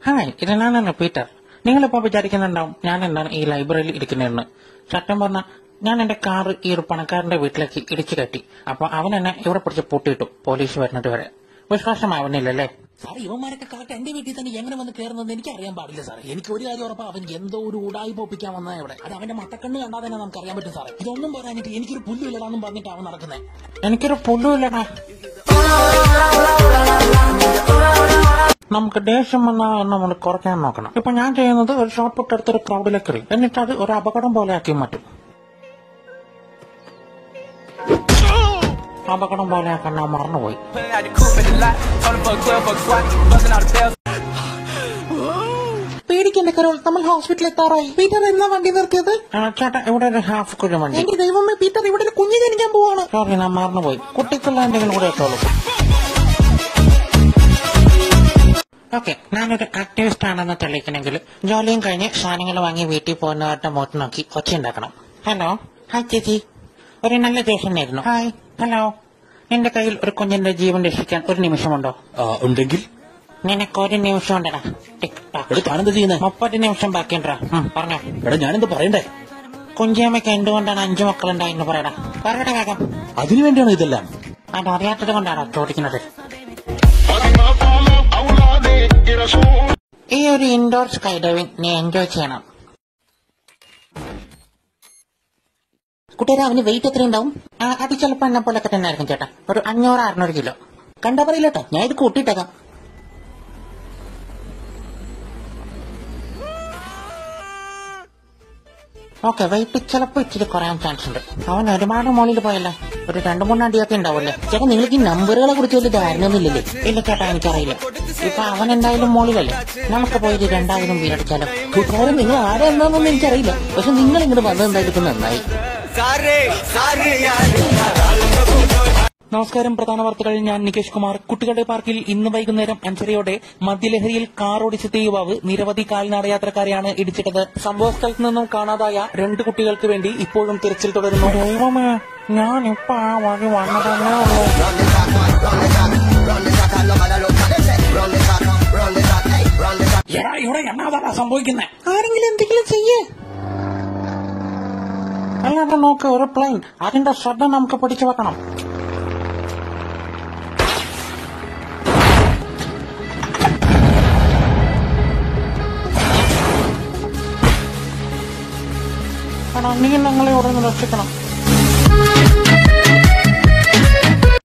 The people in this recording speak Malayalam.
ഹായ് ഇത് ഞാനാണ് പീറ്റർ നിങ്ങളിപ്പോ വിചാരിക്കുന്നുണ്ടാവും ഞാൻ എന്താണ് ഈ ലൈബ്രറിയിൽ ഇരിക്കുന്നതെന്ന് സത്യം പറഞ്ഞാൽ ഞാൻ എന്റെ കാർ ഈ ഒരു പണക്കാരന്റെ വീട്ടിലേക്ക് ഇടിച്ചു കയറ്റി അപ്പൊ അവൻ എന്നെ ഇവിടെ പിടിച്ച് പൂട്ടിയിട്ടു പോലീസ് വരുന്നത് വരെ വിശ്വാസമാവുന്നില്ലല്ലേ സാർ ഇവന്മാരൊക്കെ കറക്റ്റ് എന്റെ വീട്ടിൽ തന്നെ എങ്ങനെ വന്ന് കയറുന്നത് എനിക്ക് അറിയാൻ പാടില്ല സാറേ എനിക്ക് ഒരു കാര്യം ഉറപ്പാ അവൻ എന്തോ ഒരു ഉടായി പൊപ്പിക്കാൻ വന്ന ഇവിടെ അത് അവന്റെ മത്തക്കണ്ണ് കണ്ടാൽ തന്നെ നമുക്ക് അറിയാൻ പറ്റും സാറേ ഇതൊന്നും പറയാനിട്ട് എനിക്കൊരു പുല്ലില്ലടാന്നും പറഞ്ഞിട്ട് അവൻ നടക്കുന്നത് എനിക്കൊരു പുല്ലുമില്ലടാ നമുക്ക് ദേഷ്യം വന്നാൽ നമ്മൾ കുറയ്ക്കാൻ നോക്കണം ഇപ്പൊ ഞാൻ ചെയ്യുന്നത് ഒരു ഷോർട്ട് പുട്ട് എടുത്തൊരു ക്രൗഡിലേക്ക് എറിയും എന്നിട്ട് അത് ഒരു അപകടം പോലെ ആക്കി മാറ്റും അപകടം പോലെ ആക്കാൻ ഞാൻ മറന്നുപോയി Pulling out the coupe at the lot, told him for a 12 buck squat, buzzing all the bells. പേടിക്കണ്ട കരോൾ നമ്മൾ ഹോസ്പിറ്റലിൽ എത്താറായി പീറ്റർ എന്നാ വണ്ടി നിർത്തിയത് ആ, ചേട്ടാ ഇവിടെ ഒരു ഹാഫ് കുഴിമണ്ടി എന്റെ ദൈവമേ പീറ്റർ ഇവിടെ ഒരു കുഞ്ഞ് ജനിക്കാൻ പോവാണ് സോറി ഞാൻ മറന്നുപോയി കുട്ടിക്കുള്ള എന്തെങ്കിലും കൂടെ ഇട്ടോളൂ ഓക്കെ ഞാനൊരു ആക്ടിവിസ്റ്റ് ആണെന്ന് തെളിയിക്കണമെങ്കിൽ ജോലിയും കഴിഞ്ഞ് സാധനങ്ങൾ വാങ്ങി വീട്ടിൽ പോകുന്നവരുടെ മുഖത്ത് നോക്കി ഒച്ച ഉണ്ടാക്കണം ഹലോ ഹായ് ചേച്ചി ഒരു നല്ല ദിവസം ആയിരുന്നു ഹായ് ഹലോ എന്റെ കയ്യിൽ ഒരു കുഞ്ഞിന്റെ ജീവൻ രക്ഷിക്കാൻ ഒരു നിമിഷമുണ്ടോ ഉണ്ടെങ്കിൽ നിനക്ക് ഒരു നിമിഷം ഉണ്ടടാ ടിക് ടാക്. എടാ താനെന്താ ചെയ്യുന്നത് മുപ്പത് നിമിഷം ബാക്കിയുണ്ടാ പറഞ്ഞോ എടാ ഞാനെന്താ പറയണ്ടേ കുഞ്ചിയമ്മയ്ക്ക് എന്തുകൊണ്ടാണ് അഞ്ചു മക്കളുണ്ടായെന്ന് പറയടാ പറയടാ വേഗം അതിനു വേണ്ടിയാണോ ഇതെല്ലാം അതറിയാത്തത് കൊണ്ടാണോ ചോദിക്കുന്നത് ഈ ഒരു ഇൻഡോർ സ്കൈ ഡൈവിംഗ് നീ എൻജോയ് ചെയ്യണം കുട്ടിയുടെ അവന് വെയിറ്റ് എത്ര ഉണ്ടാവും ആ, അത് ചിലപ്പോ എന്നെ പോലൊക്കെ തന്നെ ആയിരിക്കും ചേട്ടാ ഒരു അഞ്ഞൂറ് അറുന്നൂറ് കിലോ കണ്ടാ പറയില്ലട്ടോ ഞാൻ ഇത് കൂട്ടിയിട്ടേക്കാം ഓക്കെ വെയിറ്റ് ചിലപ്പോ ഇച്ചിരി കുറയാൻ ചാൻസ് ഉണ്ട് അവൻ ഒരുപാട് മുകളിൽ പോയല്ലേ ഒരു രണ്ടു മൂന്ന് അടിയൊക്കെ ഉണ്ടാവല്ലേ ചേട്ടാ നിങ്ങൾക്ക് ഈ നമ്പറുകളെ കുറിച്ച് വലിയ ധാരണയൊന്നുമില്ലല്ലേ ഇല്ല ചേട്ടാ എനിക്കറിയില്ല ഇപ്പൊ അവൻ എന്തായാലും മുകളിലല്ലേ നമുക്ക് പോയി ഒരു രണ്ടായിരം വീടടിച്ചാലോ കൂട്ടുകാരൻ നിങ്ങൾ ആരാ എന്താണെന്നൊന്നും എനിക്കറിയില്ല പക്ഷെ നിങ്ങൾ ഇങ്ങോട്ട് വന്നത് എന്തായാലും നന്നായി നമസ്കാരം പ്രധാന വാർത്തകൾ ഞാൻ നികേഷ് കുമാർ കുട്ടികളുടെ പാർക്കിൽ ഇന്ന് വൈകുന്നേരം അഞ്ചരയോടെ മദ്യലഹരിയിൽ കാർ ഓടിച്ചെത്തിയ യുവാവ് നിരവധി കാൽനട യാത്രക്കാരെയാണ് ഇടിച്ചിട്ടത് സംഭവ സ്ഥലത്ത് നിന്നും കാണാതായ രണ്ട് കുട്ടികൾക്ക് വേണ്ടി ഇപ്പോഴും തിരച്ചിൽ തുടരുന്നു ദൈവമേ ഞാൻ ഇപ്പൊ ആ വഴി വന്നതല്ലേ ഉള്ളൂ എടാ ഇവിടെ എന്നാതാ സംഭവിക്കുന്നത് ആരെങ്കിലും എന്തെങ്കിലും ചെയ്യേ അല്ലാതെ നോക്ക് ഒരു പ്ലെയിൻ അതിന്റെ ശ്രദ്ധ നമുക്ക് പിടിച്ചു വെക്കണം എടാ നീ ഞങ്ങളെ ഉടനെ രക്ഷിക്കണം